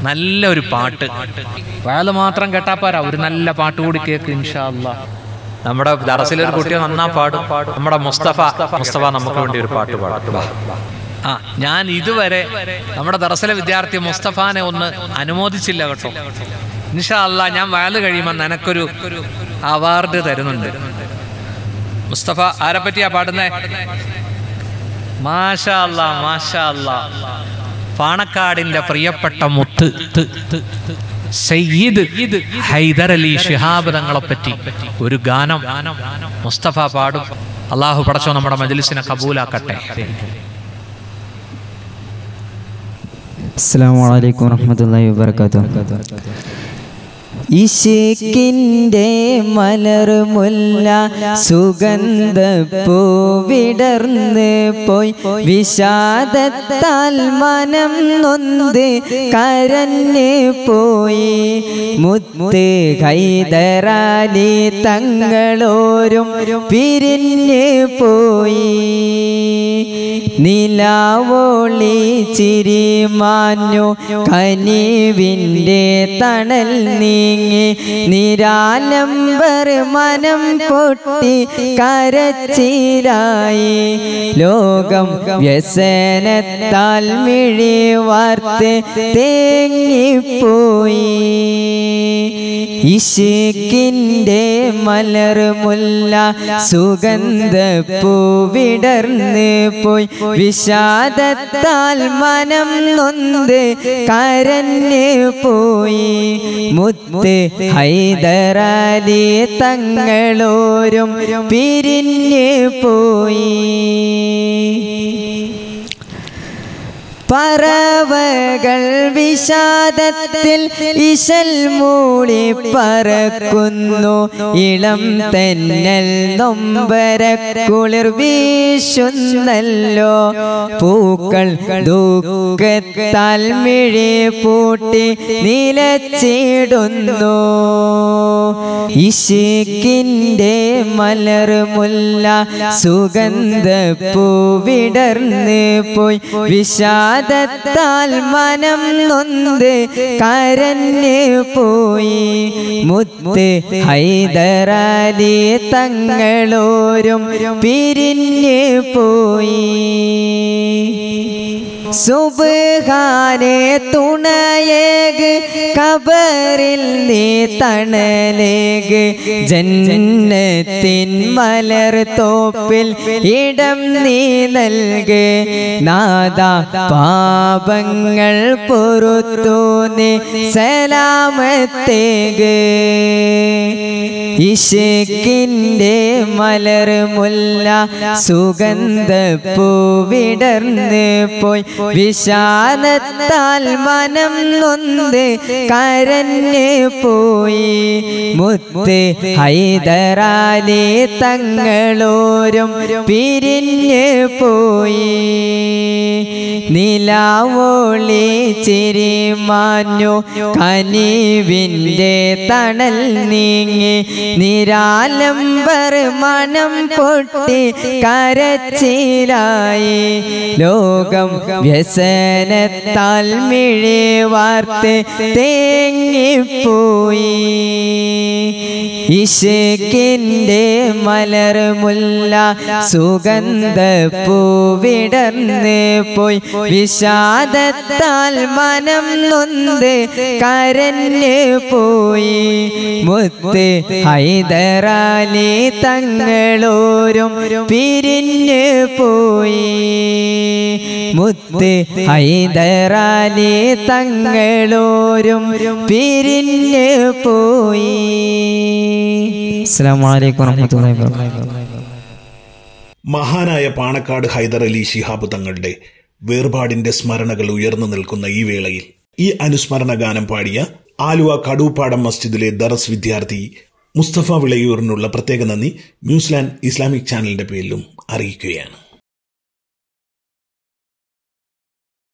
നല്ലൊരു പാട്ട് വയത് മാത്രം കേട്ടാ പോരാ ഒരു നല്ല പാട്ട് കൂടി കേക്ക് ഇൻഷാ അല്ലാ നമ്മുടെ ദറസിലൊരു കുട്ടി നന്നാ പാടും നമ്മുടെ മുസ്തഫ മുസ്തഫ നമുക്ക് വേണ്ടി ഒരു പാട്ട് പാടും ആ ഞാൻ ഇതുവരെ നമ്മുടെ ദറസിലെ വിദ്യാർത്ഥി മുസ്തഫാനെ ഒന്ന് അനുമോദിച്ചില്ല കേട്ടോ ഇൻഷാ അല്ലാ ഞാൻ വയത് കഴിയുമ്പോൾ നിനക്കൊരു അവാർഡ് തരുന്നുണ്ട് മുസ്തഫ ആരെ പറ്റിയാ പാടുന്നേ മാഷാ അല്ലാ മാഷാ അല്ലാ പാണക്കാടിന്റെ പ്രിയപ്പെട്ട മുത്ത് സയ്യിദ് ഹൈദർ അലി ശിഹാബ് തങ്ങളെ പറ്റി ഒരു ഗാനം മുസ്തഫ പാടും അള്ളാഹു പടച്ചോ നമ്മുടെ മജ്ലിസിനെ കബൂലാക്കട്ടെ അസ്സാം വലൈക്കും വറഹമത്തല്ലാഹി വാബർക്കാത്തു ഇശിക്കിൻ്റെ മലർമുല്ല സുഗന്ധ പൂവിടർന്ന് പോയി വിഷാദത്താൽ മനം നൊന്ത് കരഞ്ഞ് പോയി മുത്ത് ഹൈദരാലി തങ്ങളോരും പിരിഞ്ഞ് പോയി നിലാവോളി ചിരി മാഞ്ഞു കനിവിൻ്റെ തണൽ നീങ്ങി നിരാലംബർ മനം പൊട്ടി കരച്ചിലായി ലോകം വ്യസനത്താൽ മിഴി വാർത്ത് തേങ്ങിപ്പോയി ഇശിക്കിൻ്റെ മലർമുല്ല സുഗന്ധ പൂവിടർന്ന് പോയി വിഷാദത്താൽ മനം നൊന്ത് കരഞ്ഞ് പോയി മുത്ത് ഹൈദരാലി തങ്ങളോരും പിരിഞ്ഞ് പോയി പറവകൾ വിഷാദത്തിൽ ഇശൽ മൂളി പറക്കുന്നു ഇളം തെന്നൽ നൊമ്പര കുളിർ വീശുന്നല്ലോ പൂക്കൾ ദുഃഖത്താൽ മിഴി പൂട്ടി നിലച്ചിടുന്നു ഇശിക്കിൻ്റെ മലർമുല്ല സുഗന്ധ പൂവിടർന്ന് പോയി വിഷാദത്താൽ മനം നൊന്ത് കരഞ്ഞ് പോയി മുത്ത് ഹൈദരാലി തങ്ങളോരും പിരിഞ്ഞ് പോയി സുബാനെ തുണയേക് കബറിൽ നീ തണലേക് ജന്നത്തിൻ മലർ തോപ്പിൽ ഇടം നീ നൽക് നാദ പാപങ്ങൾ പൊറുത്തു നീ സലാമത്തേക് ഇശക്കിൻ്റെ മലർ മുല്ല സുഗന്ധ പൂവിടർന്ന് പോയി വിഷാദത്താൽ മനം നൊന്ത് കരഞ്ഞ് പോയി മുത്ത് ഹൈദരാലി തങ്ങളോരും പിരിഞ്ഞ് പോയി നിലാവോളി ചിരി മാഞ്ഞു കനിവിൻ്റെ തണൽ നീങ്ങി നിരാലംബർ മണം പൊട്ടി കരച്ചിലായി ലോകം വ്യസനത്താൽ മിഴി വാർത്ത് തേങ്ങിപ്പോയി ഇശക്കിൻ്റെ മലർമുല്ല സുഗന്ധ പൂവിടർന്ന് പോയി വിഷാദത്താൽ മനം നൊന്ത് കരഞ്ഞ് പോയി മുത്ത് ഹൈദരാലി തങ്ങളോരും പിരിഞ്ഞ് പോയി മുത്ത് ഹൈദരാലി തങ്ങളോരും പിരിഞ്ഞ് പോയി അസ്സാം വലൈക്കും വറഹമത്തല്ലാഹി വാബർക്കാത്തു മഹാനായ പാണക്കാട് ഹൈദർ അലി ശിഹാബ് തങ്ങളുടെ വേർപാടിന്റെ സ്മരണകൾ ഉയർന്നു നിൽക്കുന്ന ഈ വേളയിൽ ഈ അനുസ്മരണ ഗാനം പാടിയ ആലുവ കടൂപ്പാടം മസ്ജിദിലെ ദറസ് വിദ്യാർത്ഥി മുസ്തഫ വിളയൂറിനുള്ള പ്രത്യേക നന്ദി ന്യൂസിലാൻഡ് ഇസ്ലാമിക് ചാനലിന്റെ പേരിലും അറിയിക്കുകയാണ്